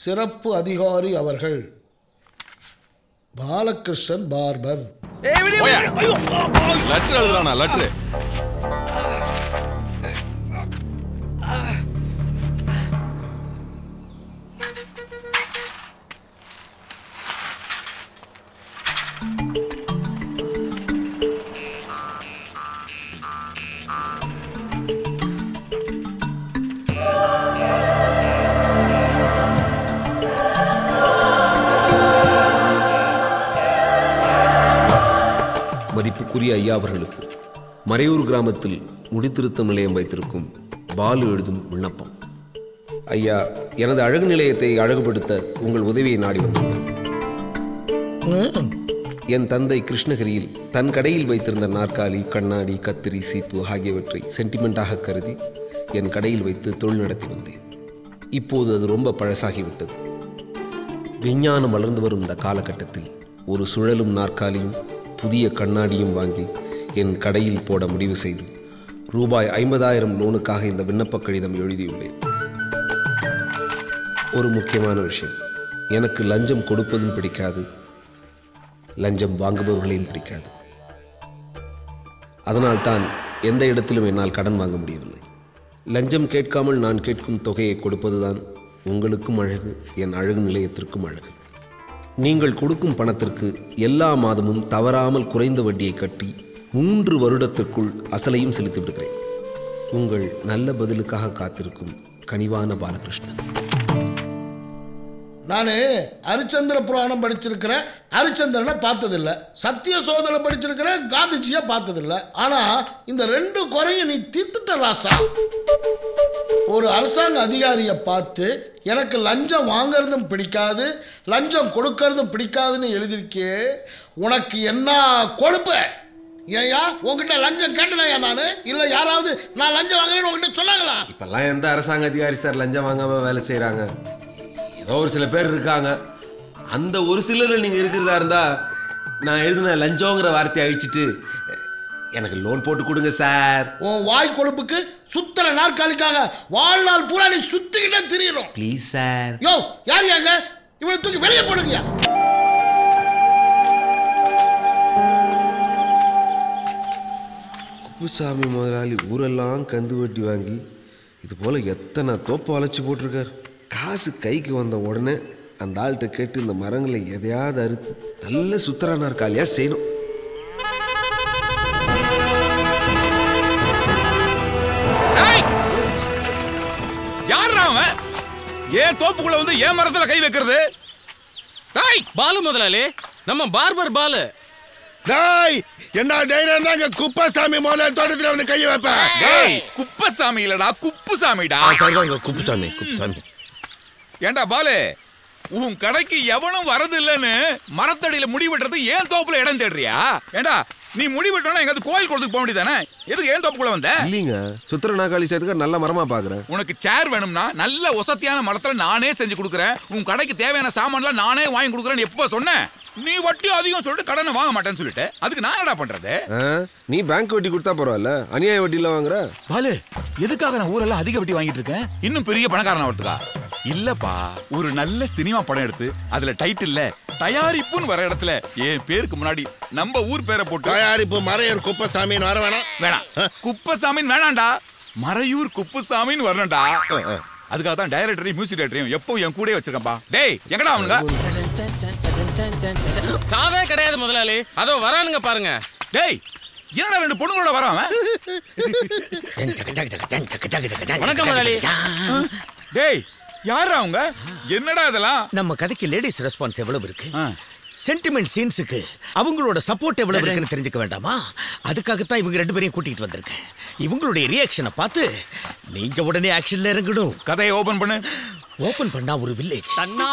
சிறப்பு அதிகாரி அவர்கள் பாலகிருஷ்ணன் பார்பர் போயா. லெட்டர் எழுதுறானா லெட்டர் மதிப்புக்குரிய ஐயா அவர்களுக்கு மறையூர் கிராமத்தில் முடித்திருத்தம் நிலையம் வைத்திருக்கும் பாலு எழுதும் விண்ணப்பம் ஐயா எனது அழகு நிலையத்தை அழகுபடுத்த உங்கள் உதவியை நாடி வந்துள்ளேன் என் தந்தை கிருஷ்ணகிரியில் தன் கடையில் வைத்திருந்த நாற்காலி கண்ணாடி கத்திரி சீப்பு ஆகியவற்றை சென்டிமெண்டாக கருதி என் கடையில் வைத்து தொழில் நடத்தி வந்தேன் இப்போது அது ரொம்ப பழசாகிவிட்டது விஞ்ஞானம் வளர்ந்து வரும் இந்த காலகட்டத்தில் ஒரு சுழலும் நாற்காலியும் புதிய கண்ணாடியும் வாங்கி என் கடையில் போட முடிவு செய்து ரூபாய் ஐம்பதாயிரம் லோனுக்காக இந்த விண்ணப்ப கடிதம் எழுதியுள்ளேன் ஒரு முக்கியமான விஷயம் எனக்கு லஞ்சம் கொடுப்பதும் பிடிக்காது லஞ்சம் வாங்குபவர்களையும் பிடிக்காது அதனால்தான் எந்த இடத்திலும் என்னால் கடன் வாங்க முடியவில்லை லஞ்சம் கேட்காமல் நான் கேட்கும் தொகையை கொடுப்பதுதான் உங்களுக்கும் அழகு என் அழகு நிலையத்திற்கும் அழகு நீங்கள் கொடுக்கும் பணத்திற்கு எல்லா மாதமும் தவறாமல் குறைந்த வட்டியை கட்டி மூன்று வருடத்திற்குள் அசலையும் செலுத்தி விடுகிறேன் உங்கள் நல்ல பதிலுக்காக காத்திருக்கும் கனிவான பாலகிருஷ்ணன் நான் ஹரிச்சந்திர புராணம் படிச்சிருக்கிறேன் ஹரிச்சந்திரனை பார்த்ததில்ல சத்திய சோதனை படிச்சிருக்கிறேன் காந்திஜியை பார்த்ததில்ல ஆனால் இந்த ரெண்டு குறையும் நீ தீர்த்துட்ட ராசா ஒரு அரசாங்க அதிகாரியை பார்த்து எனக்கு லஞ்சம் வாங்குறதும் பிடிக்காது லஞ்சம் கொடுக்கறதும் பிடிக்காதுன்னு எழுதியிருக்கே உனக்கு என்ன கொழுப்பு ஏயா உங்ககிட்ட லஞ்சம் கேட்டனையா நான் இல்லை யாராவது நான் லஞ்சம் வாங்குறேன்னு உங்ககிட்ட சொன்னாங்களா இப்பெல்லாம் எந்த அரசாங்க அதிகாரி சார் லஞ்சம் வாங்காம வேலை செய்கிறாங்க ஏதோ ஒரு சில பேர் இருக்காங்க அந்த ஒரு சிலரில் நீங்கள் இருக்கிறதா இருந்தா நான் எழுதின லஞ்சங்கிற வார்த்தையை அழிச்சிட்டு எனக்கு லோன் போட்டு கொடுங்க சார் உன் வாய் கொழுப்புக்கு சுத்தர நாற்காலிக்காக வாழ்நாள் பூரா நீ சுத்திக்கிட்டே திரியணும் ப்ளீஸ் சார் யோ யார் யாங்க இவனை தூக்கி வெளியே போடுங்க குப்புசாமி முதலாளி ஊரெல்லாம் கந்து வட்டி வாங்கி இது போல் எத்தனை தோப்பு அழைச்சி போட்டிருக்கார் காசு கைக்கு வந்த உடனே அந்த ஆள்கிட்ட கேட்டு இந்த மரங்களை எதையாவது அறுத்து நல்ல சுத்தரா நாற்காலியாக செய்யணும் யாரா அவன் ஏன் தோப்புக்குள்ள வந்து ஏன் மரத்துல கை வைக்கிறது டேய் பாலு முதலாளி நம்ம பார்பர் பாலு டேய் என்ன தைரியம் தான் இங்க குப்பசாமி முதல்ல தோட்டத்துல வந்து கையை வைப்பேன் டேய் குப்பசாமி இல்லடா குப்புசாமிடா ஆ, சரிதாங்க குப்புசாமி குப்புசாமி ஏண்டா பாலு உன் கடைக்கு எவனும் வரது இல்லைன்னு மரத்தடியில முடி வெட்டுறது ஏன் தோப்புல இடம் தேடுறியா ஏண்டா நீ முடி வெட்டணும் எங்காவது கோயில் குளத்துக்கு போக வேண்டியதானே எதுக்கு ஏன் தோப்புக்குள்ள வந்த இல்லைங்க சுத்தர நாற்காலி செய்யறதுக்கு நல்ல மரமாக பார்க்குறேன் உனக்கு சேர் வேணும்னா நல்ல ஒசத்தியான மரத்துல நானே செஞ்சு கொடுக்குறேன் உன் கடைக்கு தேவையான சாமான்லாம் நானே வாங்கி கொடுக்குறேன்னு எப்போ சொன்னேன் நீ வட்டி அதிகம் சொல்லிட்டு கடனை வாங்க மாட்டேன்னு சொல்லிட்டு அதுக்கு நான் என்னடா பண்றது ஆ, நீ பேங்க் வட்டி கொடுத்தா பரவாயில்ல அநியாய வட்டியில் வாங்குற பாலு எதுக்காக நான் ஊரெல்லாம் அதிக வட்டி வாங்கிட்டு இருக்கேன் இன்னும் பெரிய பணக்காரன் ஆகிறதுக்கா இல்லப்பா ஒரு நல்ல சினிமா படம் எடுத்து அதுல டைட்டில்ல தயாரிப்புன்னு வர இடத்துல என் பேருக்கு முன்னாடி நம்ம ஊர் பேரை போட்டு தயாரிப்பு மறையர் குப்பசாமின்னு வர வேணாம் வேணாம் குப்பசாமின்னு வேணாம்டா மறையூர் குப்புசாமின்னு வரணும்டா அதுக்காக தான் டைரக்டரையும் மியூசிக் டைரக்டரையும் எப்போ என் கூடயே வச்சிருக்கேன்பா டேய் எங்கடா அவனுங்க சாவே கிடையாது முதலாளி அதோ வரானுங்க பாருங்க டேய் என்னடா ரெண்டு பொண்ணுங்களோட வரான் அவன்? வணக்கம் முதலாளி டேய் யாரா அவங்க என்னடா இதெல்லாம் நம்ம கதைக்கு லேடிஸ் ரெஸ்பான்ஸ் எவ்வளவு இருக்கு ஆ. சென்டிமெண்ட் சீன்ஸுக்கு அவங்களோட சப்போர்ட் எவ்வளவு இருக்குன்னு தெரிஞ்சுக்க வேண்டாமா அதுக்காகத்தான் இவங்க ரெண்டு பேரையும் கூட்டிட்டு வந்திருக்கேன் இவங்களுடைய ரியாக்ஷனை பார்த்து நீங்க உடனே ஆக்ஷன்ல இறங்கணும் கதையை ஓபன் பண்ணு ஓபன் பண்ணா ஒரு வில்லேஜ்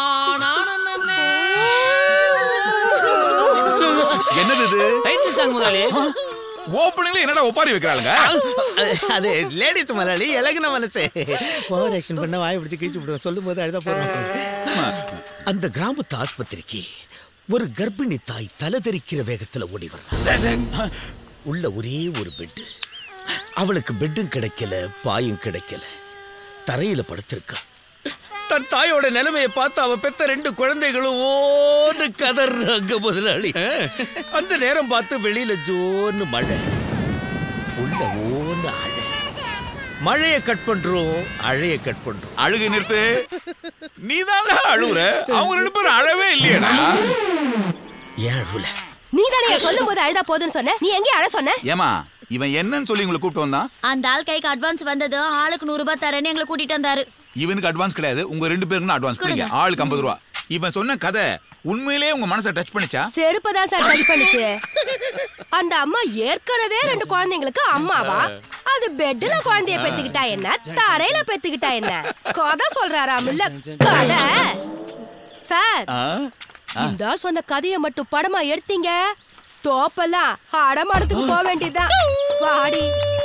என்னது இது டைட்டில் சாங் முதலாளி ஓப்பனிங்ல என்னடா ஒப்பாரி வைக்கிறாளுங்க அது லேடிஸ் மலையாளி இலகுன மனசு ஓவர் ஆக்ஷன் பண்ண வாய் பிடிச்சு கீழ்ச்சி விடுவோம் சொல்லும் போது அழுத போறோம் அந்த கிராமத்து ஆஸ்பத்திரிக்கு ஒரு கர்ப்பிணி தாய் தலை தெறிக்கிற வேகத்துல ஓடி வர்றா உள்ள ஒரே ஒரு பெட்டு அவளுக்கு பெட்டும் கிடைக்கல பாயும் கிடைக்கல தரையில படுத்திருக்கா தன் தாயோட நிலைமையை பார்த்து அவ பெத்த ரெண்டு குழந்தைகளும் ஓன்னு கதறாங்க முதலாளி அந்த நேரம் பார்த்து வெளியில ஜோன்னு மழை உள்ள ஓன்னு அழை மழையை கட் பண்றோம் அழைய கட் பண்றோம் அழுகு நிறுத்து நீ அழுகுற அவங்க ரெண்டு பேரும் அழவே இல்லையடா ஏன் அழுல நீ தானே சொல்லும் போது அழுதா போதுன்னு சொன்ன நீ எங்கே அழ சொன்ன ஏமா இவன் என்னன்னு சொல்லி உங்களை கூப்பிட்டு வந்தான் அந்த ஆள் கைக்கு அட்வான்ஸ் வந்ததும் ஆளுக்கு நூறு ரூபாய் தரேன்னு எங்களை கூட்டிட்டு வந்தாரு இவனுக்கு அட்வான்ஸ் கிடையாது உங்க ரெண்டு பேருக்கு அட்வான்ஸ் கொடுங்க ஆளுக்கு ஐம்பது ரூபா இவன் சொன்ன கதை உண்மையிலேயே உங்க மனசை டச் பண்ணிச்சா செருப்பதான் சார் டச் பண்ணுச்சு அந்த அம்மா ஏற்கனவே ரெண்டு குழந்தைங்களுக்கு அம்மாவா அது பெட்ல குழந்தைய பெத்துக்கிட்டா என்ன தரையில பெத்துக்கிட்டா என்ன கதை சொல்றாராம் இல்ல கதை சார் இந்த ஆள் சொன்ன கதையை மட்டும் படமா எடுத்தீங்க தோப்பெல்லாம் அடமாடத்துக்கு போக வேண்டியதுதான் வாடி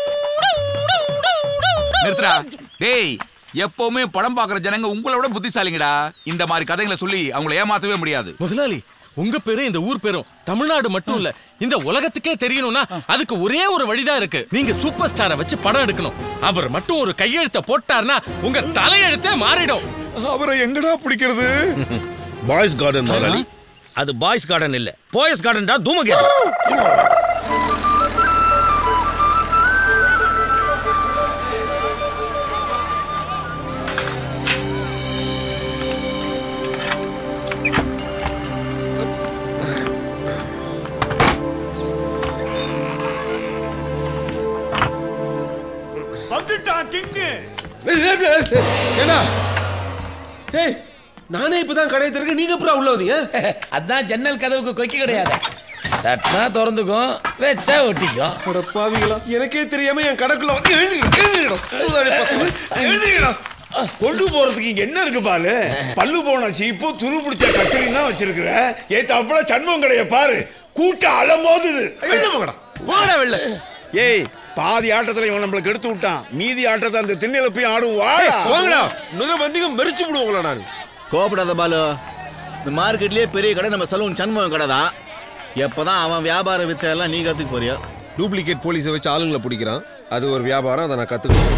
நிறுத்துடா டேய் எப்பவுமே படம் பாக்குற ஜனங்க உங்களை விட புத்திசாலிங்கடா இந்த மாதிரி கதைகளை சொல்லி அவங்கள ஏமாத்தவே முடியாது முதலாளி உங்க பேரும் இந்த ஊர் பேரும் தமிழ்நாடு மட்டும் இல்ல இந்த உலகத்துக்கே தெரியணும்னா அதுக்கு ஒரே ஒரு வழிதான் இருக்கு நீங்க சூப்பர் ஸ்டாரை வச்சு படம் எடுக்கணும் அவர் மட்டும் ஒரு கையெழுத்த போட்டார்னா உங்க தலையெழுத்தே மாறிடும் அவரை எங்கடா பிடிக்கிறது பாய்ஸ் கார்டன் முதலாளி அது பாய்ஸ் கார்டன் இல்ல பாய்ஸ் கார்டன்டா தூமகேது ஏன்னா ஏய் நானே இப்பதான் கடையை திறக்க நீங்க அப்புறம் உள்ள வந்தீங்க அதான் ஜன்னல் கதவுக்கு கொக்கி கிடையாது தட்டினா திறந்துக்கும் வச்சா ஒட்டிக்கும் அட பாவிகளா எனக்கே தெரியாம என் கடைக்குள்ள வந்து எழுந்திருக்கணும், எழுந்திருக்கணும். சூதாடி பசங்க, எழுந்திருக்கணும். கொண்டு போறதுக்கு இங்க என்ன இருக்கு பாலு பல்லு போன சீப்பு துரு பிடிச்ச கத்திரி தான் வச்சிருக்கிற ஏத்தாப்புல சண்முகம் கடைய பாரு கூட்டம் அலமோதுது வெளில போங்கடா. போங்கடா வெளில. ஏய் பாதி ஆட்டத்துல இவன் நம்மள கெடுத்து விட்டான் மீதி ஆட்டத்தை அந்த திண்ணையில போய் ஆடுவோம் வாடா போங்கடா. இன்னொரு வந்தீங்க மெரிச்சு விடுவோங்களா நான் கோபப்படாத பாலு இந்த மார்க்கெட்லயே பெரிய கடை நம்ம சலூன் சண்முகம் கடை தான் எப்பதான் அவன் வியாபார வித்தை எல்லாம் நீ கத்துக்க போறியோ டூப்ளிகேட் போலீஸை வச்சு ஆளுங்களை பிடிக்கிறான் அது ஒரு வியாபாரம் அதை நான் கத்துக்கணும்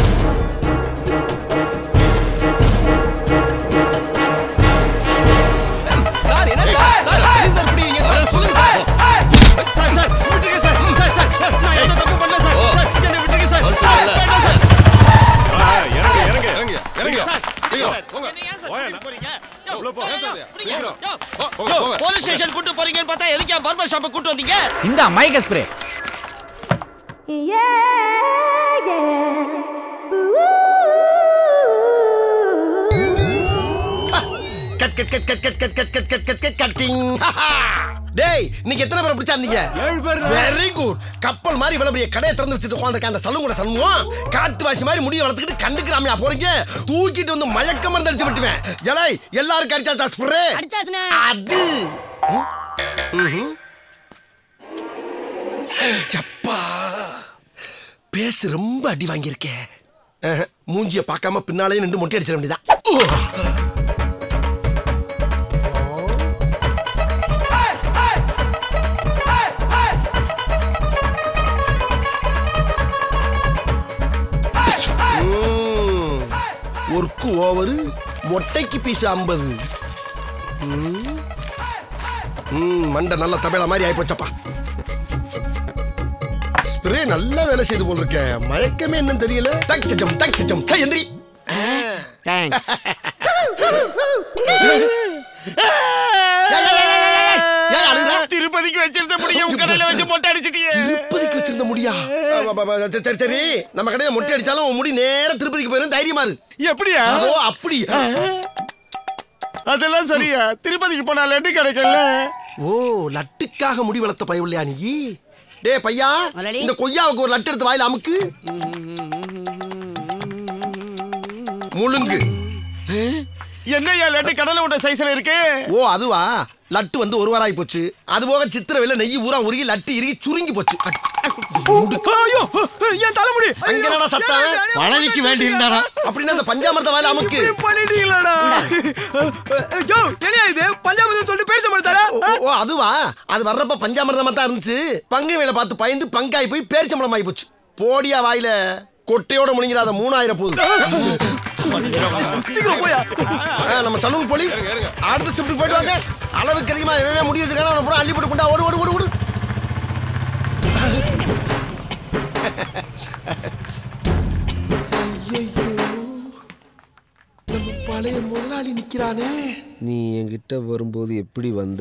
போலீஸ் ஸ்டேஷன் கூட்டு போறீங்கன்னு பார்த்தா எதுக்கு பார்பர் ஷாப்பை கூட்டு வந்தீங்க இந்த மைக்க spray cut cut cut cut cut cut cut cut cut cut cut cutting டேய் இன்னைக்கு எத்தனை பேரை பிடிச்சாந்தீங்க ஏழு பேர் வெரி குட் கப்பல் மாதிரி இவ்வளவு பெரிய கடையை திறந்து வச்சுட்டு உட்காந்துருக்க அந்த சலூன் கூட சண்முகம் காட்டுவாசி மாதிரி முடிய வளர்த்துக்கிட்டு கண்டுக்கிறாமையா போறீங்க தூக்கிட்டு வந்து மயக்க மருந்து அடிச்சு விட்டுவேன் எலை எல்லாரும் அடிச்சா ஸ்ப்ரே அடிச்சாச்சுனே அது ம்ஹும். எப்பா பேசு ரொம்ப அடி வாங்கியிருக்கேன் அஹ், மூஞ்சிய பார்க்காம பின்னாலே நின்று மொட்டை அடிச்சிட வேண்டியதான் ஒர்க்கு ஓவரு மொட்டைக்கு பீஸ் ஐம்பது ம் மண்டை நல்ல தபேலா மாதிரி ஆயிப்போச்சப்பா ஸ்ப்ரே நல்லா வேலை செய்து போல் இருக்க மயக்கமே என்னன்னு தெரியல தக் தஜம் தக் தஜம் சை எந்திரி தேங்க்ஸ் திருப்பதிக்கு வச்சிருந்த முடிய உங்க கடையில வச்சு மொட்டை அடிச்சிட்டியே திருப்பதிக்கு வச்சிருந்த முடியா ஆமா, ஆமா, ஆமா, சரி, சரி சரி நம்ம கடையில மொட்டை அடிச்சாலும் உன் முடி நேரா திருப்பதிக்கு போயிரும் தைரியமா இரு எப்படியா அதோ அப்படி அதெல்லாம் சரியா திருப்பதிக்கு போனா லட்டு கிடைக்கல ஓ லட்டுக்காக முடி வளர்த்த பயவில்லையா நீ டேய் பையா முதலாளி. இந்த கொய்யாவுக்கு ஒரு லட்டு எடுத்து வாயில அமுக்கு முழுங்கு என்னையா லட்டு கடலை விட்ட சைஸ்ல இருக்கு ஓ அதுவா லட்டு வந்து ஒரு வாரம் ஆகி போச்சு அது போக சித்திரவேல நெய் ஊரா உருகி லட்டு இறுகி சுருங்கி போச்சு முடுக்கு. ஐயோ என் தலைமுடி அங்க என்னடா சத்தம் பழனிக்கு வேண்டி இருந்தானா அப்படின்னா அந்த பஞ்சாமிரத வாயில அமுக்கு பண்ணிட்டீங்களாடா ஐயோ என்னையா இது பஞ்சாபத்து சொல்லி பேச மாட்டாரா ஓ, ஓ, ஓ அதுவா அது வர்றப்ப பஞ்சாமிரதமா தான் இருந்துச்சு பங்கு வேலை பார்த்து பயந்து பங்காய் போய் பேரிச்சம்பளம் ஆகி போச்சு போடியா வாயில கொட்டையோட முழுங்கிறாத மூணாயிரம் போகுது சீக்கிரம் போயா ஆ, நம்ம சலூன் போலீஸ் அடுத்த ஷிஃப்ட் போயிட்டு வாங்க அளவுக்கு அதிகமா எவன் முடி வச்சிருக்கானோ அவனை பூரா அள்ளி போட்டு கொண்டா ஓடு ஓடு ஓடு ஓடு நம்ம பழைய முதலாளி நிக்கிறானே நீ என்கிட்ட வரும்போது எப்படி வந்த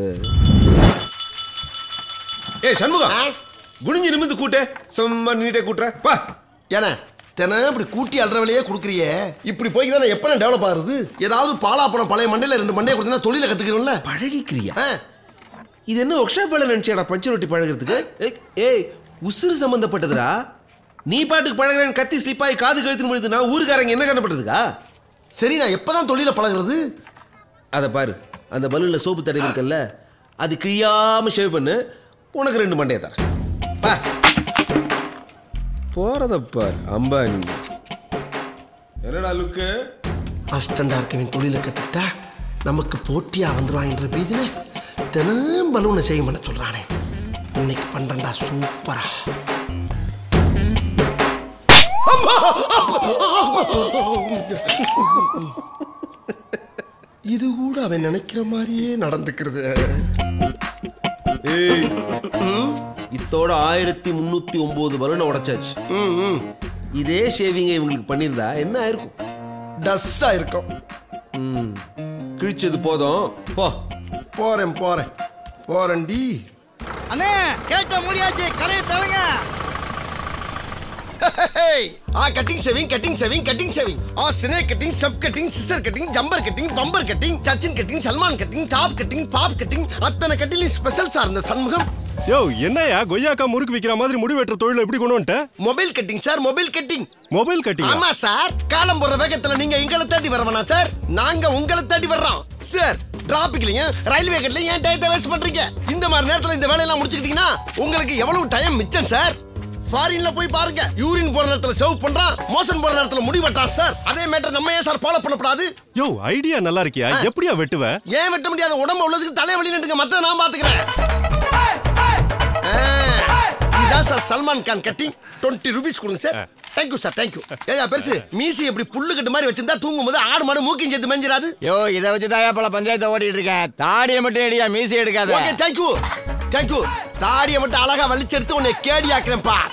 ஏய் சண்முகம் குனிஞ்சு நிமிந்து கூட்ட சும்மா நீட்டே கூட்டுற பா ஏன்னா தினம் இப்படி கூட்டி அல்ற வேலையே கொடுக்குறியே இப்படி போய் தானே எப்போ டெவலப் ஆகுது ஏதாவது பாலா பணம் பழைய மண்டையில ரெண்டு மண்டையை கொடுத்தா தொழில கத்துக்கிறோம்ல பழகிக்கிறியா இது என்ன ஒர்க் ஷாப் வேலை நினைச்சியாடா பஞ்சு ரொட்டி பழகிறதுக்கு ஏய், ஏய் உசுறு சம்பந்தப்பட்டதுடா நீ பாட்டுக்கு பழகிறேன் கத்தி ஸ்லிப் ஆகி காது கழுத்து முடியுது நான் ஊருக்காரங்க என்ன கண்ணப்பட்டதுக்கா சரி நான் எப்பதான் தொழில பழகிறது அதை பாரு அந்த பலூன்ல சோப்பு தடவி இருக்கல்ல அது கிழியாம ஷேவ் பண்ணு உனக்கு ரெண்டு மண்டையை தரேன் பா போறத பாரு அம்பானி என்னடா லுக்கு அஸ்டண்டா இருக்கவன் தொழில கத்துக்கிட்டா நமக்கு போட்டியா வந்துருவாங்கன்ற பீதியில தினம் பலூனை செய்ய பண்ண சொல்றானே இன்னைக்கு பண்றேன்டா சூப்பரா இது கூட அவன் நினைக்கிற மாதிரியே நடந்துக்கிறது ஏய் இத்தோட ஆயிரத்தி முன்னூத்தி ஒன்பது பலூனை உடைச்சாச்சு இதே ஷேவிங்கை இவங்களுக்கு பண்ணியிருந்தா என்ன ஆயிருக்கும் டஸ்ஸா இருக்கும் ம் கிழிச்சது போதும் போ போறேன் போறேன் போறேன்டி அண்ணே கேட்க முடியாச்சு கடையை தரங்க ஆ cutting shaving cutting shaving cutting shaving ஆ cine cutting sub cutting scissor cutting jumper cutting bumper cutting Sachin cutting Salman cutting top cutting bob cutting அத்தனை கட்டிங் ஸ்பெஷல் சார் இந்த சண்முகம் யோ என்னையா கொய்யாக்கா முறுக்கு விக்கிற மாதிரி முடி வெட்டுற தொழில் எப்படி கொண்டு வந்துட்ட mobile cutting sir mobile cutting mobile cutting ஆமா சார் காலம் போற வேகத்துல நீங்க எங்களை தேடி வரவனா சார் நாங்க உங்களை தேடி வர்றோம் சார் டிராபிக்லயும் ரயில்வே கேட்லயும் ஏன் டயத்தை வேஸ்ட் பண்றீங்க இந்த மாதிரி நேரத்துல இந்த வேலையெல்லாம் முடிச்சுக்கிட்டீங்கன்னா உங்களுக்கு எவ்வளவு டைம் மிச்சம் சார் ஃபாரின்ல போய் பாருங்க யூரின் போற நேரத்துல சேவ் பண்றான் மோஷன் போற நேரத்துல முடி வெட்டான் சார் அதே மேட்டர் நம்ம ஏன் சார் ஃபாலோ பண்ணக்கூடாது யோ ஐடியா நல்லா இருக்கியா எப்படியா வெட்டுவ ஏன் வெட்ட முடியாத உடம்பு உள்ளதுக்கு தலைவலி நின்றுங்க மத்த நான் பாத்துக்கிறேன் ஆ, இதான் sir Salman Khan cutting twenty rupees கொடுங்க சார் தேங்க்யூ சார் தேங்க்யூ ஏயா பெருசு மீசி எப்படி புல்லு கட்டு மாதிரி வச்சிருந்தா தூங்கும் போது ஆடு மாடு மூக்கிங் சேர்த்து மேஞ்சிராது யோ இதை வச்சு தாயா பல பஞ்சாயத்தை ஓடிட்டு இருக்கேன் தாடியை மட்டும் எடியா மீசி எடுக்காத ஓகே தேங்க்யூ தேங்க்யூ தாடியை மட்டும் அழகா வலிச்சு எடுத்து உன்னை கேடி ஆக்குறேன் பா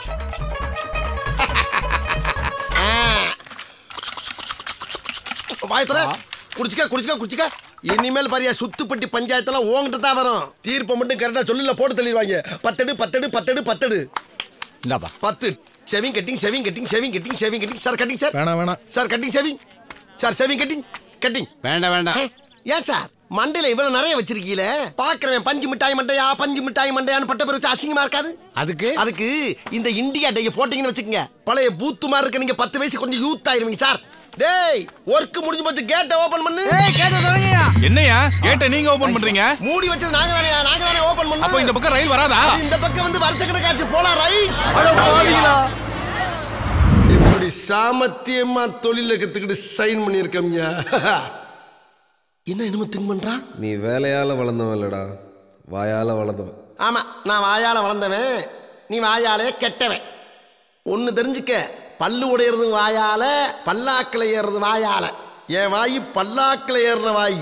வாயத்துல குடிச்சுக்க குடிச்சுக்க குடிச்சுக்க இனிமேல் பாரியா சுத்துப்பட்டி பஞ்சாயத்தெல்லாம் உங்ககிட்ட தான் வரும் தீர்ப்பை மட்டும் கரெக்டா சொல்லில போட்டு தள்ளிடுவாங்க பத்தடு பத்தடு பத்தடு பத்தடு இந்தாப்பா பத்து shaving cutting shaving cutting shaving cutting shaving cutting sir cutting sir வேணாம் வேணாம் sir cutting shaving sir shaving cutting cutting வேண்டாம் வேண்டாம் ஏன் சார் மண்டையில இவ்வளவு நிறைய வச்சிருக்கீல பாக்குறவன் பஞ்சு மிட்டாய் மண்டையா பஞ்சு மிட்டாய் மண்டையான்னு பட்ட பேர் வச்சு அசிங்கமா இருக்காது அதுக்கு அதுக்கு இந்த இந்தியா டே போட்டீங்கன்னு வச்சுக்கங்க பழைய பூத்து மாதிரி இருக்க நீங்க பத்து வயசு கொஞ்சம் யூத் ஆயிருவீங்க சார் டேய் ஒர்க் முடிஞ்சு போச்சு கேட்டை ஓபன் பண்ணு கேட்டை தொடங்கயா என்னையா கேட்ட நீங்க ஓபன் பண்றீங்க மூடி வச்சது நாங்க தானே நாங்க தானே ஓபன் பண்ணோம் அப்போ இந்த பக்கம் ரயில் வராதா? அது இந்த பக்கம் வந்து வருஷ கணக்காச்சு போலாம் ரைட் அட பாவிகளா. இப்படி சாமத்தியமா தொழில கத்துக்கிட்டு சைன் பண்ணியிருக்கம்யா என்ன என்னமோ திங்க் பண்றான் நீ வேலையால வளர்ந்தவன் இல்லடா வாயால வளர்ந்தவன் ஆமா நான் வாயால வளர்ந்தவன் நீ வாயாலே கெட்டவன் ஒன்னு தெரிஞ்சுக்க பல்லு உடையிறது வாயால பல்லாக்கில் ஏறுறது வாயால என் வாய் பல்லாக்கில் ஏறுற வாய்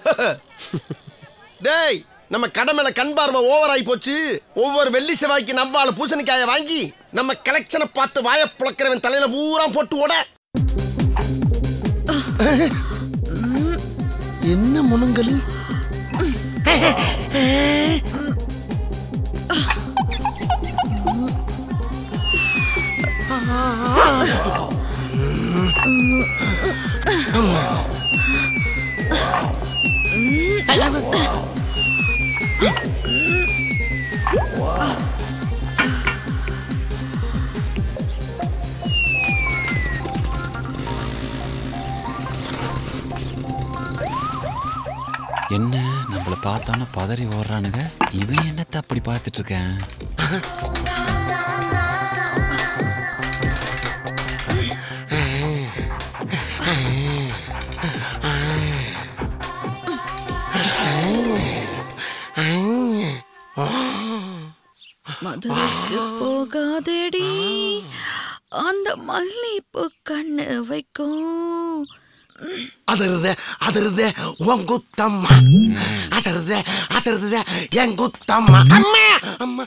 டேய் நம்ம கடை மேல கண் பார்வை ஓவர் ஆகி போச்சு ஒவ்வொரு வெள்ளி செவ்வாய்க்கு நவ்வாழ பூசணிக்காயை வாங்கி நம்ம கலெக்ஷனை பார்த்து வாயை புழக்கிறவன் தலையில பூரா போட்டு ஓட என்ன முனங்கல் என்ன நம்மள பார்த்தானே பதறி ஓடுறானுங்க இவன் என்னத்த அப்படி பார்த்துட்டு இருக்கேன் மதுரைக்கு போகாதேடி அந்த மல்லிப்பூ கண்ணு வைக்கும் அதருத அதருத உன் குத்தம்மா அசருத அசருத என் குத்தம்மா அம்மா அம்மா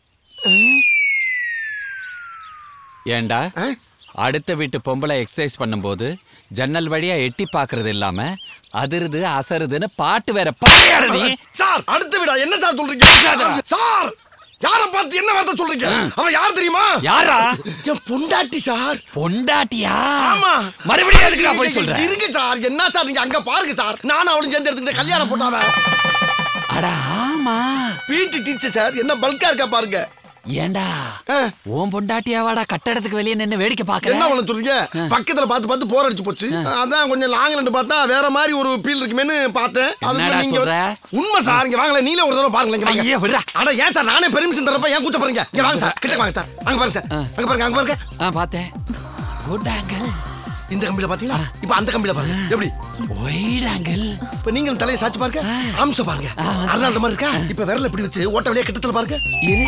ஏண்டா அடுத்த வீட்டு பொம்பளை எக்ஸசைஸ் பண்ணும்போது ஜன்னல் வழியா எட்டி பாக்குறது இல்லாம அதிருது அசருதுன்னு பாட்டு வேற பாயாடு நீ சார் அடுத்த விடா என்ன சார் சொல்றீங்க சார் யார பார்த்து என்ன வார்த்தை சொல்றீங்க அவன் யார் தெரியுமா யாரா? என் பொண்டாட்டி சார் பொண்டாட்டியா ஆமா மறுபடியும் எதுக்குடா போய் இருங்க, சொல்ற? இருங்க சார் என்ன சார் நீங்க அங்க பாருங்க சார் நானும் அவளும் சேர்ந்து எடுத்துக்கிட்ட கல்யாணம் போட்டாவ அட ஆமா பிடி டீச்சர் சார் என்ன பல்கா இருக்கா பாருங்க ஏண்டா உன் பொண்டாட்டியாவாடா கட்டடத்துக்கு வெளியே நின்னு வேடிக்கை என்ன பாக்குற பண்ண சொல்றீங்க பக்கத்துல பார்த்து பார்த்து போர் அடிச்சு போச்சு அதான் கொஞ்சம் லாங்ல பார்த்தா வேற மாதிரி ஒரு ஃபீல் இருக்குமேன்னு பார்த்தேன் அதுக்குள்ள என்னடா நீங்க சொல்ற? உண்மை சார் இங்க வாங்கல நீல ஒரு தடவை பாருங்க இங்க ஐயே, விட்றா. வாங்க அட ஏன் சார் நானே பெர்மிஷன் தரப்ப ஏன் கூச்ச பாருங்க இங்க வாங்க சார் கிட்ட வாங்க சார் அங்க பாருங்க சார் அங்க பாருங்க அங்க பாருங்க ஆ பார்த்தேன் குட் ஆங்கிள் இந்த கம்பியில பாத்தீங்களா இப்ப அந்த கம்பியில பாருங்க எப்படி ஒயிட் ஆங்கிள் இப்ப நீங்க தலையை சாச்சு பாருங்க அம்ச பாருங்க அருணாள் மாதிரி இருக்கா இப்ப விரல இப்படி வச்சு ஓட்ட வழியா கிட்டத்துல பாருங்க இரு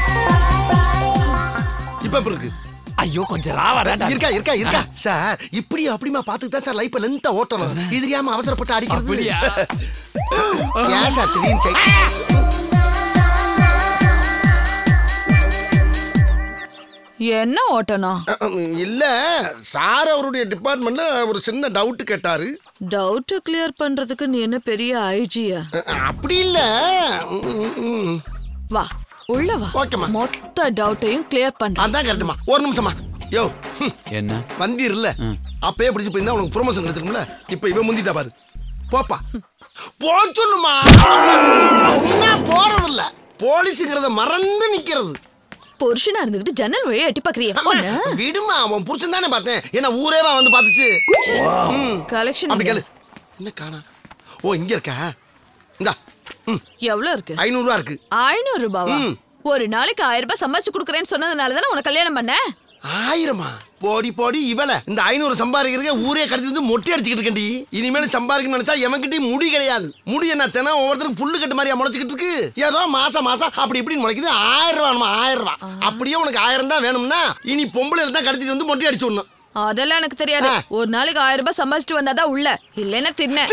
இப்ப எப்படி இருக்கு ஐயோ கொஞ்சம் ராவாடா இருக்கா இருக்கா இருக்கா சார் இப்படி அப்படிமா பார்த்துட்டு தான் சார் லைஃப்ல லென்த்தா ஓட்டணும் இது தெரியாம அவசரப்பட்டு அடிக்கிறது அப்படியா? ஏன் சார் திடீர்னு செய்- என்ன ஓட்டணும் இல்ல சார் அவருடைய டிபார்ட்மெண்ட்ல ஒரு சின்ன டவுட் கேட்டாரு டவுட் கிளியர் பண்றதுக்கு நீ என்ன பெரிய ஐஜியா அப்படி இல்ல ம், ம். வா உள்ள வா ஓகேம்மா மொத்த டவுட்டையும் கிளியர் பண்ற அதான் கரெக்டுமா ஒரு நிமிஷமா யோ ஹம், என்ன வந்தீர் இல்ல அப்பயே பிடிச்சு போயிருந்தா உனக்கு ப்ரொமோஷன் கிடைச்சிருக்கும்ல இப்ப இவன் முந்திட்டா பாரு போப்பா போ சொல்லுமா சொன்னா போறது இல்ல போலீஸுங்கிறத மறந்து நிக்கிறது புருஷனா இருந்துகிட்டு ஜன்னல் வழியா எட்டி பாக்குறிய விடுமா அவன் புருஷன் தானே பார்த்தேன் என்ன ஊரேவா வந்து பார்த்துச்சு ம். கலெக்ஷன் அப்படி கேளு என்ன காணா ஓ இங்க இருக்கா இந்தா எவ்வளவு இருக்கு ஐநூறு ரூபா இருக்கு ஐநூறு ரூபாவா ம். ஒரு நாளைக்கு ஆயிரம் ரூபாய் சம்பாதிச்சு கொடுக்குறேன்னு சொன்னதுனால தானே உனக்கு கல்யாணம் பண்ண ஆயிரமா போடி போடி இவள இந்த ஐநூறு சம்பாதிக்கிறதுக்கு ஊரே கடிச்சு வந்து மொட்டை அடிச்சுக்கிட்டு இருக்கண்டி இனிமேல் சம்பாதிக்கணும்னு நினைச்சா எவன்கிட்டயும் முடி கிடையாது முடி என்ன தினம் ஒவ்வொருத்தரும் புல்லு கட்டு மாதிரியா முளைச்சிக்கிட்டு இருக்கு ஏதோ மாசம் மாசம் அப்படி இப்படி முளைக்குது ஆயிரம் ரூபா ஆயிரம் ரூபா அப்படியே உனக்கு ஆயிரம் தான் வேணும்னா இனி பொம்பளை தான் கடிச்சிட்டு வந்து மொட்டை அடிச்சு விடணும் அதெல்லாம் எனக்கு தெரியாது ஒரு நாளைக்கு ஆயிரம் ரூபாய் சம்பாதிச்சுட்டு வந்தாதான் உள்ள இல்லைன்னா தின்ன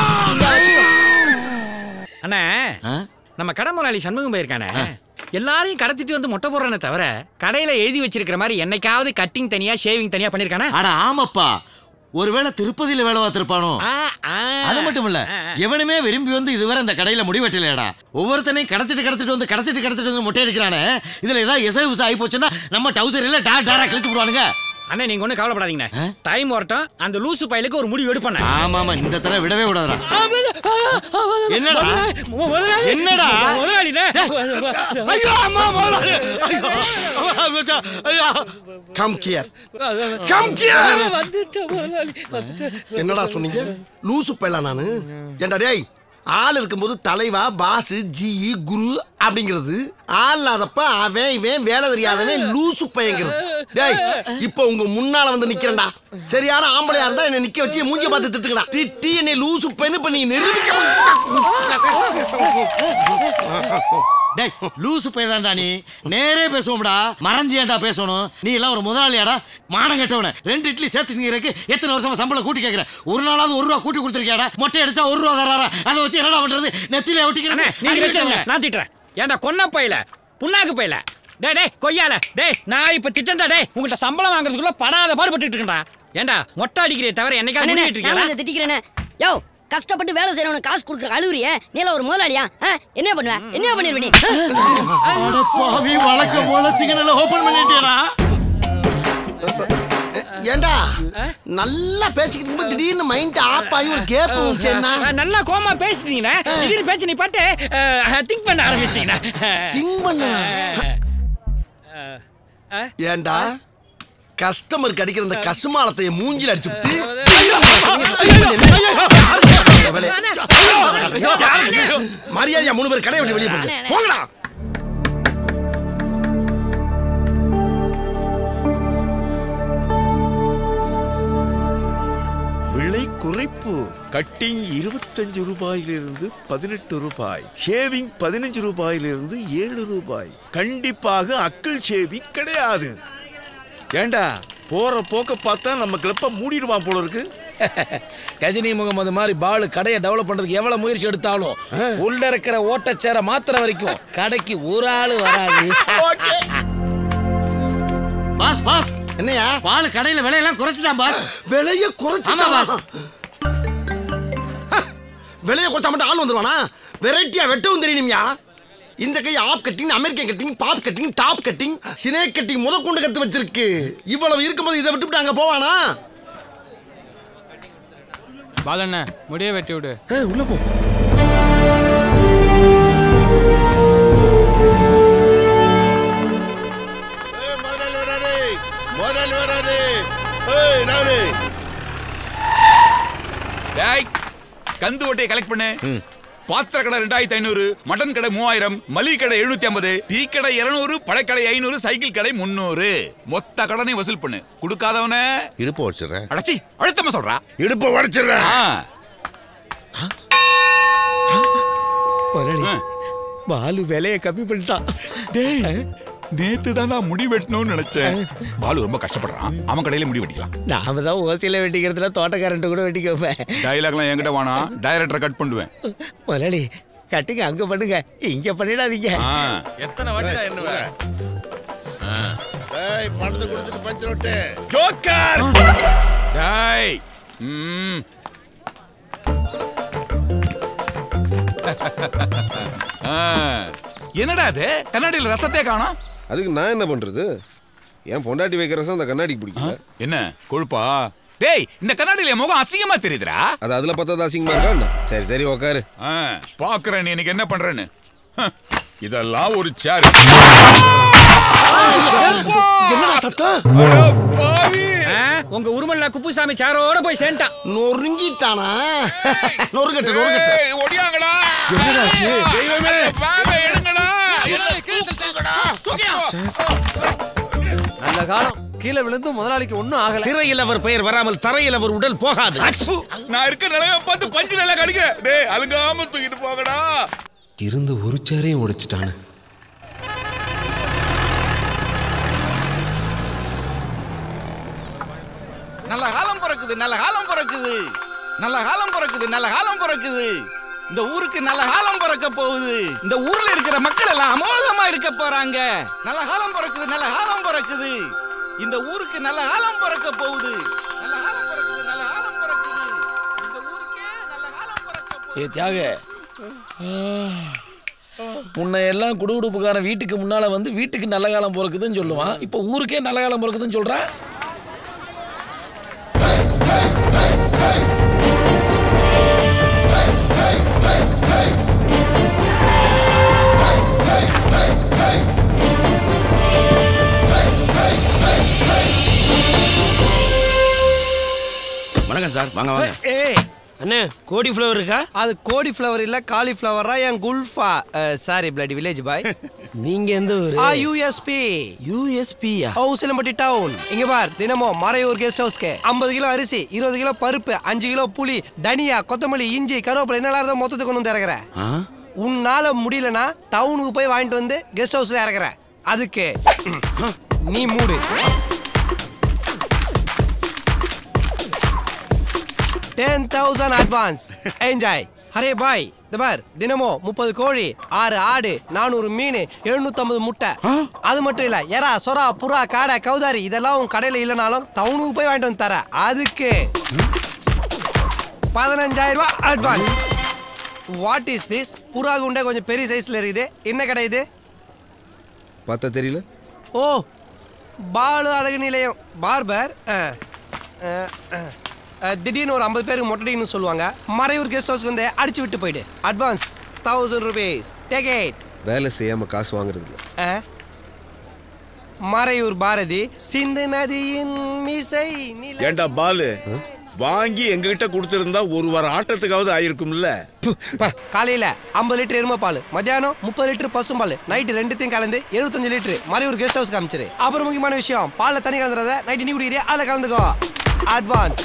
அண்ணா நம்ம கடை முதலாளி சண்முகம் போயிருக்கானே எல்லாரையும் கடத்திட்டு வந்து மொட்டை போடுறானே தவிர கடையில எழுதி வச்சிருக்கிற மாதிரி என்னைக்காவது கட்டிங் தனியா ஷேவிங் தனியா பண்ணிருக்கானா அட ஆமாப்பா ஒருவேளை திருப்பதியில வேலை பார்த்திருப்பானோ அது மட்டும் இல்ல எவனுமே விரும்பி வந்து இதுவரை இந்த கடையில முடி வெட்டலையாடா ஒவ்வொருத்தனையும் கடத்திட்டு கடத்திட்டு வந்து கடத்திட்டு கடத்திட்டு வந்து முட்டை அடிக்கிறானே இதுல ஏதாவது எசை விசை ஆகி போச்சுன்னா நம்ம டவுசர் இல்ல டா டாரா கிழிச்சு போடுவானுங்க அண்ணா நீங்க ஒண்ணும் கவலைப்படாதீங்கண்ணே டைம் வரட்டும் அந்த லூசு பயலுக்கு ஒரு முடிவு எடுப்பண்ண ஆமா ஆமா இந்த தடவை விடவே விடாதடா என்னடா? என்னடா? ஐயோ அம்மா முதலாளி ஐயோ கம் கியர் கம் கியர் என்னடா சொன்னீங்க லூசு பையலா நானு ஏண்டா டேய் ஆள் இருக்கும்போது தலைவா பாஸ் ஜி குரு அப்படிங்கிறது ஆள் இல்லாதப்ப அவன் இவன் வேலை தெரியாதவன் லூசு பையங்கிறது டேய் இப்போ உங்க முன்னால வந்து நிக்கிறேன்டா சரியான ஆம்பளையா இருந்தா என்ன நிக்க வச்சு மூஞ்சி பார்த்து திட்டுக்கடா திட்டி என்னை லூசு பையனு இப்ப நீ நிரூபிக்க டேய் லூசு பையதான்டா நீ நேரே பேசுவோம்டா மறைஞ்சு ஏன்டா பேசணும் நீ எல்லாம் ஒரு முதலாளியாடா மானம் கட்டவன ரெண்டு இட்லி சேர்த்து திங்கிறதுக்கு எத்தனை வருஷமா சம்பளம் கூட்டி கேட்கற ஒரு நாளாவது ஒரு ரூபா கூட்டி கொடுத்துருக்கியாடா மொட்டை அடிச்சா ஒரு ரூபா தராரா அதை வச்சு என்னடா பண்றது நெத்தில ஒட்டிக்கிறேன் நீங்க பேசுங்க நான் திட்டுறேன் ஏன்டா கொன்ன பையல புண்ணாக்கு பையல டேய் டேய் கொய்யால டேய் நான் இப்ப திட்டண்டா டேய் உங்கள்ட்ட சம்பளம் வாங்குறதுக்குள்ள படாத பாடுபட்டு இருக்கேன்டா ஏன்டா மொட்டை அடிக்கிறே தவிர என்னைக்காவது அண்ணே, முடிவிட்டு நான் இருக்கீங்களா உங்களை திட்டிக்கிறேனே யோ கஷ்டப்பட்டு வேலை செய்யறவனுக்கு காசு கொடுக்குற அழுவுறிய நீ எல்லாம் ஒரு முதலாளியா ஆ? என்ன பண்ணுவ என்ன பண்ணிருவ நீ அட பாவி வழக்கம் போல சிக்கனில் ஓபன் பண்ணிட்டியடா ஏண்டா நல்லா பேசிக்கிட்டு இருக்கும்போது திடீர்னு மைண்ட் ஆப் ஆகி ஒரு கேப் வந்துச்சேன்னா அஹ், நல்லா கோமா பேசிட்டீங்கண்ணே திடீர்னு பேச்சு நீ பாட்டு திங்க் பண்ண ஆரம்பிச்சிட்டீங்கண்ணே திங்க் பண்ண ஏண்டா கஸ்டமர் கிடைக்கிற இந்த கசுமாலத்தை என் மூஞ்சில அடிச்சு விட்டு மரியாதையா மூணு பேர் கடையை விட்டு வெளியே போங்க போங்கடா விலை குறைப்பு கட்டிங் இருபத்தஞ்சு ரூபாயிலிருந்து பதினெட்டு ரூபாய் ஷேவிங் பதினஞ்சு ரூபாயிலிருந்து ஏழு ரூபாய் கண்டிப்பாக அக்கிள் ஷேவிங் கிடையாது ஏண்டா போற போக்க பார்த்தா நம்ம கிளப்ப மூடிடுவான் போல இருக்கு கஜினி முகமது மாதிரி பாலு கடையை டெவலப் பண்றதுக்கு எவ்வளவு முயற்சி எடுத்தாலும் உள்ள இருக்கிற ஓட்டச்சேர மாத்திர வரைக்கும் கடைக்கு ஒரு ஆளு வராது பாஸ் பாஸ் என்னையா பால் கடையில விலையெல்லாம் குறைச்சிட்டான் பாஸ் விலைய ஆமா குறைச்சிட்டா பாஸ் விலைய குறைச்சா மட்டும் ஆள் வந்துருவானா வெரைட்டியா வெட்டவும் தெரியணும்யா இந்த கை ஆப் cutting American cutting bob cutting top cutting cine cutting முதற்கொண்டு கத்து வச்சிருக்கு இவ்வளவு இருக்கும்போது இதை விட்டுவிட்டு அங்க போவானா பாலண்ண முடிய வெட்டி விடு உள்ள போ முதல் வராது ஏய் நானு டேய் கந்து ஓட்டையை கலெக்ட் பண்ணு பாத்திர கடை ரெண்டாயிரத்தி ஐநூறு மட்டன் கடை மூவாயிரம் மளிகை கடை எழுநூத்தி ஐம்பது டீ கடை இருநூறு பழக்கடை ஐநூறு சைக்கிள் கடை முந்நூறு மொத்த கடனை வசூல் பண்ணு கொடுக்காதவன இடுப்பு வச்சிடுறேன் அடச்சி அழுத்தமா சொல்றா இடுப்பை உடைச்சிடுறேன் முதலாளி பாலு விலையை கம்மி பண்ணிட்டான் டேய் நேத்து தான் நான் முடி வெட்டணும்னு நினைச்சேன் பாலு ரொம்ப கஷ்டப்படுறான் அவன் கடையில முடி வெட்டிக்கலாம் நாம தான் ஓசியில வெட்டிக்கிறதுல தோட்டக்காரன்ட்டு கூட வெட்டிக்க வைப்பேன் டைலாக்லாம் என்கிட்ட வேணாம் டைரக்டரை கட் பண்ணுவேன் முதலாளி கட்டுங்க அங்க பண்ணுங்க இங்க பண்ணிடாதீங்க ஆ. எத்தனை வாட்டி என்ன ஏய் பணத்தை கொடுத்துட்டு பஞ்சர் விட்டு ஜோக்கர் டேய் ம் ஆ. என்னடா அது கண்ணாடியில் ரசத்தே காணோம் அதுக்கு நான் என்ன பண்றது என் பொண்டாட்டி வைக்கிற ரசம் அந்த கண்ணாடிக்கு பிடிக்கல என்ன கொழுப்பா டேய் இந்த கண்ணாடியில என் முகம் அசிங்கமா தெரியுதுடா அது அதுல பார்த்தா அசிங்கமா இருக்கா என்ன? சரி சரி உக்காரு ஆ, பாக்குறேன் நீ எனக்கு என்ன பண்றேன்னு ஹ, இதெல்லாம் ஒரு சேர் என்னடா சத்தம் உங்க உருமல்ல குப்புசாமி சாரோட போய் சேர்ந்துட்டான் நொறுங்கிட்டானா நொறுங்கட்டு நொறுங்கட்டு ஒடியாங்கடா என்னடாச்சு தெய்வமே வாங்க எடுங்கடா நல்ல காலம் கீழே விழுந்து முதலாளிக்கு ஒண்ணும் ஆகல திரையில் அவர் பெயர் வராமல் தரையில் அவர் உடல் போகாது நான் இருக்க நிலைய பார்த்து பஞ்சு நல்லா கடிக்கிறேன் டேய் அழுங்காம தூக்கிட்டு போங்கடா இருந்த ஒரு சேரையும் உடைச்சிட்டானு நல்ல காலம் பிறக்குது நல்ல காலம் பிறக்குது நல்ல காலம் பிறக்குது நல்ல காலம் பிறக்குது இந்த ஊருக்கு நல்ல காலம் பிறக்க போகுது இந்த ஊர்ல இருக்கிற மக்கள் எல்லாம் அமோகமா இருக்க போறாங்க நல்ல காலம் பிறக்குது நல்ல காலம் பிறக்குது இந்த ஊருக்கு நல்ல காலம் பிறக்க போகுது நல்ல காலம் பிறக்குது நல்ல காலம் பிறக்குது இந்த ஊருக்கே நல்ல காலம் பிறக்க ஏ தியாக முன்ன எல்லாம் குடுகுடுப்புக்காரன் வீட்டுக்கு முன்னால வந்து வீட்டுக்கு நல்ல காலம் பிறக்குதுன்னு சொல்லுவான் இப்போ ஊருக்கே நல்ல காலம் பிறக்குதுன்னு சொல்றான் வணக்கம் சார் வாங்க வாங்க ஏய் அண்ணே கோடி ஃப்ளவர் இருக்கா அது கோடி ஃப்ளவர் இல்ல காலிஃப்ளவரா என் குல்ஃபா சாரி பிளடி வில்லேஜ் பாய் நீங்க எந்த ஊரு ஆ USB USB oh Usilampatti town இங்க பார் தினமும் மறையூர் கெஸ்ட் ஹவுஸ்க்கு 50 கிலோ அரிசி இருபது கிலோ பருப்பு அஞ்சு கிலோ புளி தனியா கொத்தமல்லி இஞ்சி கருவேப்பிலை என்னெல்லாம் இருந்தோ மொத்தத்துக்கு கொண்டு வந்து இறக்குறேன் உன்னால முடியலனா டவுனுக்கு போய் வாங்கிட்டு வந்து கெஸ்ட் ஹவுஸ்ல இறக்குறேன் அதுக்கு நீ மூடு டென் தௌசண்ட் அட்வான்ஸ் என்ஜாய் அரே பாய் இந்த பார் தினமும் முப்பது கோழி ஆறு ஆடு நானூறு மீன் எழுநூத்தம்பது முட்டை அது மட்டும் இல்ல எறா சொரா புறா காடை கௌதாரி இதெல்லாம் உன் கடையில இல்லைனாலும் டவுனுக்கு போய் வாங்கிட்டு வந்து தரேன் அதுக்கு பதினஞ்சாயிரம் ரூபாய் அட்வான்ஸ் வாட் இஸ் திஸ் புறா குண்டே கொஞ்சம் பெரிய சைஸ்ல இருக்குது என்ன கடை இது பார்த்தா தெரியல ஓ பாலு அழகு நிலையம் பார்பர் திடீர்னு ஒரு ஐம்பது பேருக்கு மொட்டடின்னு சொல்லுவாங்க மறையூர் கெஸ்ட் ஹவுஸ்க்கு வந்து அடிச்சு விட்டு போயிடு advance thousand rupees take it வேலை செய்யாம காசு வாங்குறது இல்ல மறையூர் பாரதி சிந்து நதியின் மிசை நில ஏண்டா பாலு வாங்கி எங்ககிட்ட கொடுத்திருந்தா ஒரு வார ஆட்டத்துக்காவது ஆயிருக்கும்ல காலையில ஐம்பது லிட்டர் எருமை பால் மத்தியானம் முப்பது லிட்டர் பசும்பால் நைட்டு ரெண்டுத்தையும் கலந்து எழுபத்தஞ்சு லிட்டர் மறையூர் கெஸ்ட் ஹவுஸ் காமிச்சிரு அப்புறம் முக்கியமான விஷயம் பால்ல தண்ணி கலந்துறத நைட்டு நீ குடிக்கிறியா அதில் கலந்துக்கோ advance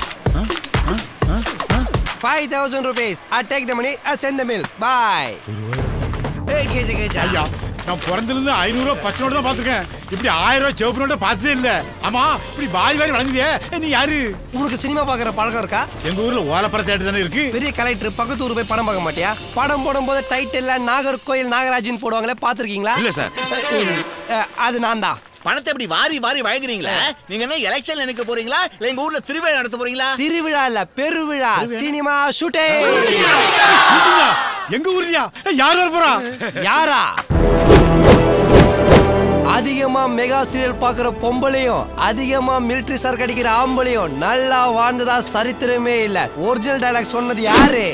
five thousand rupees I take the money I sent the mill boy ஏய் கேஜி கேஜி ஐயா நான் பிறந்திலிருந்து ஐநூறு ரூபா பத்து நோட்டு தான் பார்த்துருக்கேன் இப்படி ஆயிரம் ரூபாய் சிவப்பு நோட்டை பார்த்ததே இல்ல ஆமா இப்படி வாரி வாரி வழங்குதே நீ யாரு உனக்கு சினிமா பார்க்குற பழக்கம் இருக்கா எங்க ஊர்ல ஓலப்பற தேட்டர் தானே இருக்கு பெரிய கலெக்டர் பக்கத்து ஊர் போய் படம் பார்க்க மாட்டியா படம் போடும்போது டைட்டில்ல நாகர்கோயில் நாகராஜன் போடுவாங்களே பாத்திருக்கீங்களா இல்ல சார். அது நான் தான் பணத்தை இப்படி வாரி வாரி வழங்குறீங்களா நீங்க என்ன எலெக்ஷன் நினைக்க போறீங்களா இல்ல எங்க ஊர்ல திருவிழா நடத்த போறீங்களா திருவிழா இல்ல பெருவிழா சினிமா ஷூட்டிங் எங்க ஊர்லயா யார் வர போறா யாரா அதிகமா மெகா சீரியல் பாக்குற பொம்பளையும் அதிகமா மிலிட்டரி சரக்கு அடிக்கிற ஆம்பளையும் நல்லா வாழ்ந்ததா சரித்திரமே இல்ல ஒரிஜினல் டயலாக் சொன்னது யாரு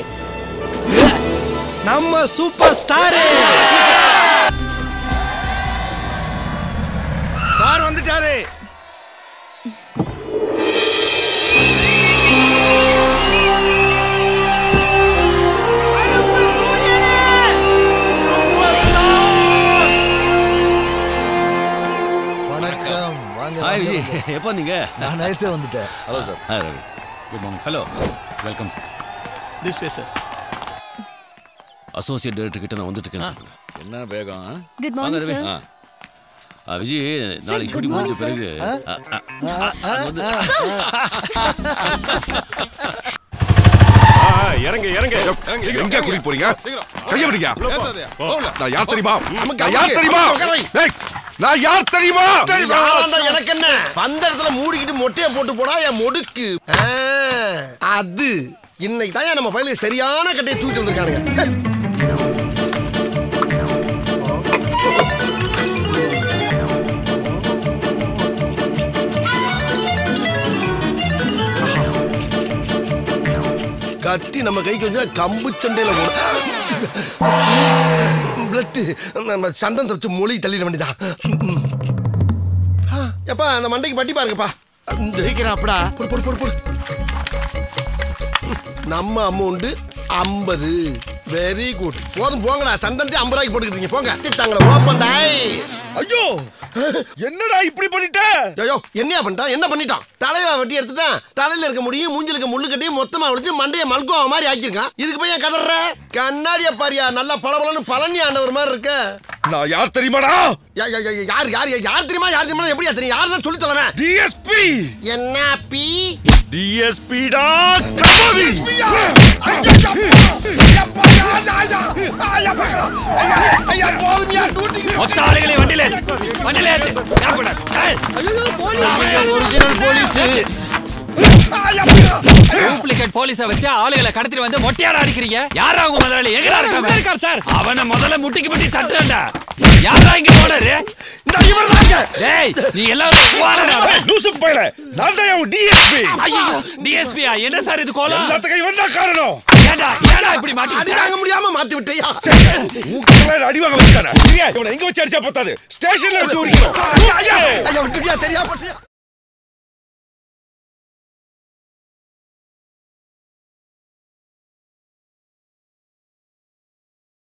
நம்ம சூப்பர் ஸ்டாரு சார் வந்துட்டாரு வணக்கம் வாங்க ஹாய் வாங்க, விஜய் வாங்க. எப்போ வந்தீங்க நான் நேரத்தே வந்துட்டேன் hello sir hi Ravi good morning hello welcome sir this way sir associate director கிட்ட நான் வந்துட்டு இருக்கேன் சொல்லுங்க என்ன வேகம் ஆ? Good வாங்க morning, ரவி sir. ஆ. ஆ, விஜய் நாளைக்கு good ஷூட்டிங் முடிஞ்ச morning, பிறகு sir. ஆ, ஆ, ஆ, அது வந்து- இறங்க இறங்க எங்க கூட்டிட்டு போறீங்க கைய விடுங்க நான் யார் தெரியுமா நான் யார் தெரியுமா டேய், நான் யார் தெரியுமா யாராண்டா எனக்கு என்ன வந்த இடத்துல மூடிக்கிட்டு மொட்டைய போட்டு போடா என் மொடுக்கு ஆ, அது இன்னைக்கு தான் நம்ம பையலுக்கு சரியான கட்டையை தூக்கி வந்திருக்கானுங்க கத்தி நம்ம கைக்கு வச்சா கம்பு சண்டையில போடும் பிளட்டு நம்ம சந்தம் தச்சு மொழி தள்ளிட வேண்டியதான் எப்பா அந்த மண்டைக்கு பட்டி பாருங்கப்பா சீக்கிரம் அப்படா போடு போடு போடு போடு நம்ம அமௌண்ட் ஐம்பது வெரி குட் போதும் போங்கடா சந்தனத்தை ஐம்பது ரூபாய்க்கு போட்டுக்கிட்டீங்க போங்க திட்டாங்களா ஓப்பன் தாய் ஐயோ என்னடா இப்படி பண்ணிட்ட ஐயோ என்னையா பண்ணிட்டான் என்ன பண்ணிட்டான் தலைவா வெட்டி எடுத்துட்டான் தலையில இருக்க முடியும் மூஞ்சில இருக்க முள்ளு கட்டியும் மொத்தமா வளைச்சு மண்டைய மல்கோவா மாதிரி ஆக்கியிருக்கான் இதுக்கு போய் ஏன் கதற கண்ணாடிய பாரியா நல்லா பளபளன்னு பழனி ஆண்டவர் மாதிரி இருக்க நான் யார் தெரியுமாடா யா- யா- யா- யார் யார் யார் தெரியுமா யார் தெரியுமா எப்படியா தெரியும் யாருன்னு சொல்லி தரவேன் டிஎஸ்பி என்ன பி டிஎஸ்பிடா கபாவி மொத்த ஆளுகளையும் வண்டியில ஏத்து. வண்டியில ஏத்து. ஏற்பட. ஏய். ஒரிஜினல் போலீஸ் டூப்ளிகேட் போலீஸ வச்சு ஆளுகளை கடத்திட்டு வந்து மொட்டையாட அடிக்கிறீங்க யாரா அவங்க முதலாளி எங்கடா இருக்காங்க இருக்கார் சார் அவனை முதல்ல முட்டிக்கு முட்டி தட்டுறா யாரா இங்க ஓனரு இந்த இவர்தாங்க டேய் நீ எல்லாரும் ஓனரா லூசு பயல நான் தான் உன் டிஎஸ்பி ஐயோ டிஎஸ்பியா என்ன சார் இது கோலம் எல்லாத்துக்கும் இவன் தான் காரணம் ஏண்டா ஏண்டா இப்படி மாட்டி அடி தாங்க முடியாம மாத்தி விட்டையா மூக்கெல்லாம் அடி வாங்க வச்சுட்டானே இவனை எங்க வச்சு அடிச்சா பத்தாது ஸ்டேஷன்ல வச்சு உரிக்கணும் ஐயா விட்டுறியா தெரியா போட்டியா